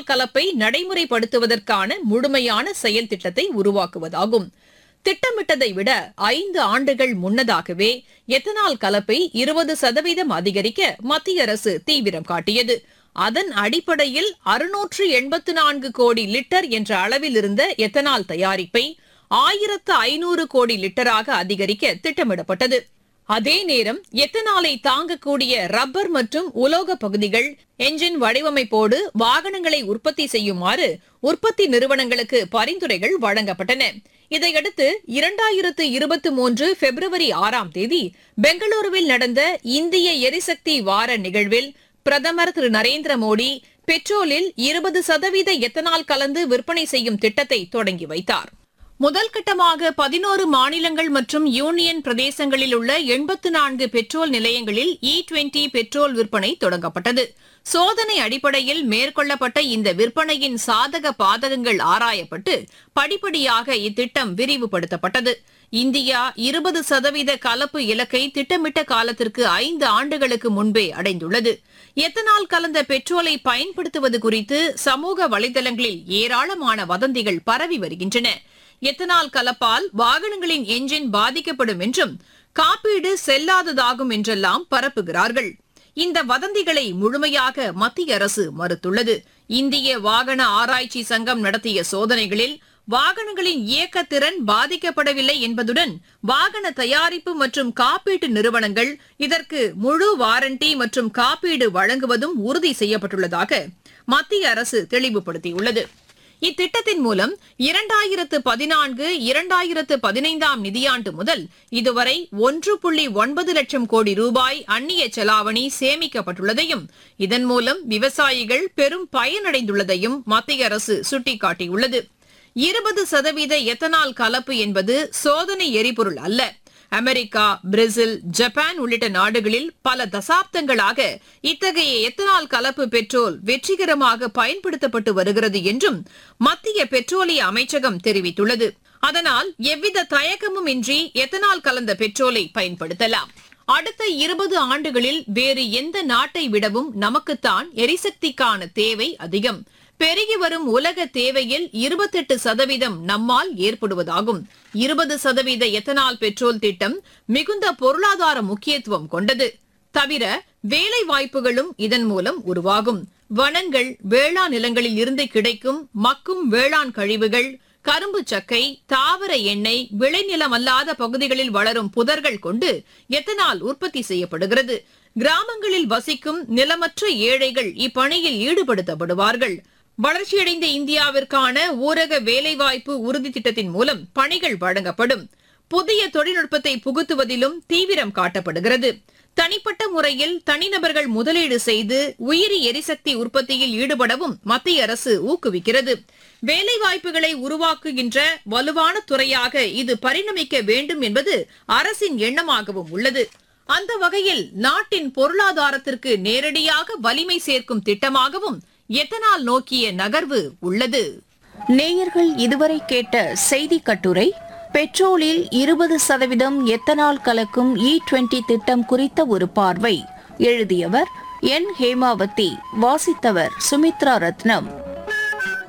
ethanol கலப்பை நடைமுறைப்படுத்துவதற்கான முழுமையான செயல் திட்டத்தை உருவாக்குவதாகும் திட்டமிட்டதை விட ஐந்து ஆண்டுகள் முன்னதாகவே எத்தனால் கலப்பை இருபது சதவீதம் அதிகரிக்க மத்திய அரசு தீவிரம் காட்டியது அதன் அடிப்படையில் அறுநூற்று எண்பத்து நான்கு கோடி லிட்டர் என்ற அளவில் இருந்த எத்தனால் தயாரிப்பை ஆயிரத்து ஐநூறு கோடி லிட்டராக அதிகரிக்க திட்டமிடப்பட்டது அதே நேரம் எத்தனாலை தாங்கக்கூடிய ரப்பர் மற்றும் உலோக பகுதிகள் என்ஜின் வடிவமைப்போடு வாகனங்களை உற்பத்தி செய்யுமாறு உற்பத்தி நிறுவனங்களுக்கு பரிந்துரைகள் வழங்கப்பட்டன இதையடுத்து இரண்டாயிரத்து இருபத்தி மூன்று பிப்ரவரி ஆறாம் தேதி பெங்களூருவில் நடந்த இந்திய எரிசக்தி வார நிகழ்வில் பிரதமர் திரு நரேந்திர மோடி பெட்ரோலில் இருபது சதவீத எத்தனால் கலந்து விற்பனை செய்யும் திட்டத்தை தொடங்கி வைத்தார் முதல் கட்டமாக பதினோரு மாநிலங்கள் மற்றும் யூனியன் பிரதேசங்களில் உள்ள எண்பத்து நான்கு பெட்ரோல் நிலையங்களில் இ டுவெண்டி பெட்ரோல் விற்பனை தொடங்கப்பட்டது சோதனை அடிப்படையில் மேற்கொள்ளப்பட்ட இந்த விற்பனையின் சாதக பாதகங்கள் ஆராயப்பட்டு படிப்படியாக இத்திட்டம் விரிவுபடுத்தப்பட்டது இந்தியா இருபது சதவீத கலப்பு இலக்கை திட்டமிட்ட காலத்திற்கு ஐந்து ஆண்டுகளுக்கு முன்பே அடைந்துள்ளது எத்தனால் கலந்த பெட்ரோலை பயன்படுத்துவது குறித்து சமூக வலைதளங்களில் ஏராளமான வதந்திகள் பரவி வருகின்றன எத்தனால் கலப்பால் வாகனங்களின் என்ஜின் பாதிக்கப்படும் என்றும் காப்பீடு செல்லாததாகும் என்றெல்லாம் பரப்புகிறார்கள் இந்த வதந்திகளை முழுமையாக மத்திய அரசு மறுத்துள்ளது இந்திய வாகன ஆராய்ச்சி சங்கம் நடத்திய சோதனைகளில் வாகனங்களின் இயக்கத்திறன் பாதிக்கப்படவில்லை என்பதுடன் வாகன தயாரிப்பு மற்றும் காப்பீட்டு நிறுவனங்கள் இதற்கு முழு வாரண்டி மற்றும் காப்பீடு வழங்குவதும் உறுதி செய்யப்பட்டுள்ளதாக மத்திய அரசு தெளிவுபடுத்தியுள்ளது இத்திட்டத்தின் மூலம் இரண்டாயிரத்து பதினான்கு இரண்டாயிரத்து பதினைந்தாம் நிதியாண்டு முதல் இதுவரை ஒன்று புள்ளி ஒன்பது லட்சம் கோடி ரூபாய் அந்நிய செலாவணி சேமிக்கப்பட்டுள்ளதையும் இதன் மூலம் விவசாயிகள் பெரும் பயனடைந்துள்ளதையும் மத்திய அரசு சுட்டிக்காட்டியுள்ளது இருபது சதவீத எத்தனால் கலப்பு என்பது சோதனை எரிபொருள் அல்ல அமெரிக்கா பிரேசில் ஜப்பான் உள்ளிட்ட நாடுகளில் பல தசாப்தங்களாக இத்தகைய எத்தனால் கலப்பு பெட்ரோல் வெற்றிகரமாக பயன்படுத்தப்பட்டு வருகிறது என்றும் மத்திய பெட்ரோலிய அமைச்சகம் தெரிவித்துள்ளது அதனால் எவ்வித தயக்கமும் இன்றி எத்தனால் கலந்த பெட்ரோலை பயன்படுத்தலாம் அடுத்த இருபது ஆண்டுகளில் வேறு எந்த நாட்டை விடவும் நமக்குத்தான் எரிசக்திக்கான தேவை அதிகம் பெருகி வரும் உலக தேவையில் இருபத்தெட்டு சதவீதம் நம்மால் ஏற்படுவதாகும் இருபது சதவீத எத்தனால் பெட்ரோல் திட்டம் மிகுந்த பொருளாதார முக்கியத்துவம் கொண்டது தவிர வேலை வாய்ப்புகளும் இதன் மூலம் உருவாகும் வனங்கள் வேளாண் நிலங்களில் இருந்து கிடைக்கும் மக்கும் வேளாண் கழிவுகள் கரும்பு சக்கை தாவர எண்ணெய் விளைநிலம் அல்லாத பகுதிகளில் வளரும் புதர்கள் கொண்டு எத்தனால் உற்பத்தி செய்யப்படுகிறது கிராமங்களில் வசிக்கும் நிலமற்ற ஏழைகள் இப்பணியில் ஈடுபடுத்தப்படுவார்கள் வளர்ச்சியடைந்த இந்தியாவிற்கான ஊரக வேலைவாய்ப்பு உறுதி திட்டத்தின் மூலம் பணிகள் வழங்கப்படும் புதிய தொழில்நுட்பத்தை புகுத்துவதிலும் தீவிரம் காட்டப்படுகிறது தனிப்பட்ட முறையில் தனிநபர்கள் முதலீடு செய்து உயிரி எரிசக்தி உற்பத்தியில் ஈடுபடவும் மத்திய அரசு ஊக்குவிக்கிறது வேலைவாய்ப்புகளை உருவாக்குகின்ற வலுவான துறையாக இது பரிணமிக்க வேண்டும் என்பது அரசின் எண்ணமாகவும் உள்ளது அந்த வகையில் நாட்டின் பொருளாதாரத்திற்கு நேரடியாக வலிமை சேர்க்கும் திட்டமாகவும் எத்தனால் நோக்கிய நகர்வு உள்ளது நேயர்கள் இதுவரை கேட்ட செய்தி கட்டுரை பெட்ரோலில் இருபது சதவீதம் எத்தனால் கலக்கும் இ டுவெண்டி திட்டம் குறித்த ஒரு பார்வை எழுதியவர் என் ஹேமாவதி வாசித்தவர் சுமித்ரா ரத்னம்